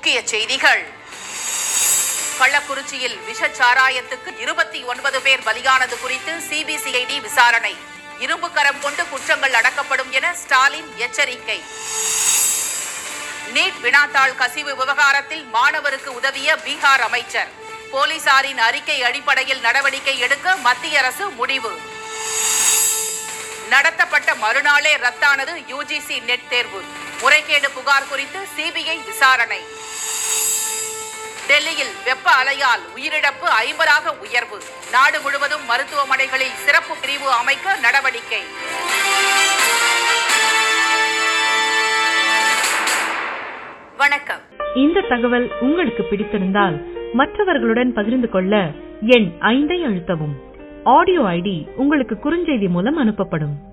முக்கிய செய்திகள் கள்ளக்குறிச்சியில் விஷச்சாராயத்துக்கு இருபத்தி ஒன்பது பேர் பலியானது குறித்து சிபிசிஐடி விசாரணை இரும்பு கரம் கொண்டு குற்றங்கள் அடக்கப்படும் என ஸ்டாலின் எச்சரிக்கை நீட் வினாத்தாள் கசிவு விவகாரத்தில் மாணவருக்கு உதவிய பீகார் அமைச்சர் போலீசாரின் அறிக்கை அடிப்படையில் நடவடிக்கை எடுக்க மத்திய அரசு முடிவு நடத்தப்பட்ட மறுநாளே ரத்தானது யுஜிசி நெட் தேர்வு முறைகேடு புகார் குறித்து சிபிஐ விசாரணை டெல்லியில் வெப்ப அலையால் உயிரிழப்பு ஐம்பதாக உயர்வு நாடு முழுவதும் மருத்துவமனைகளில் சிறப்பு பிரிவு அமைக்க நடவடிக்கை வணக்கம் இந்த தகவல் உங்களுக்கு பிடித்திருந்தால் மற்றவர்களுடன் பகிர்ந்து கொள்ள எண் ஐந்தை அழுத்தவும் ஆடியோ ஐடி உங்களுக்கு குறுஞ்செய்தி மூலம் அனுப்பப்படும்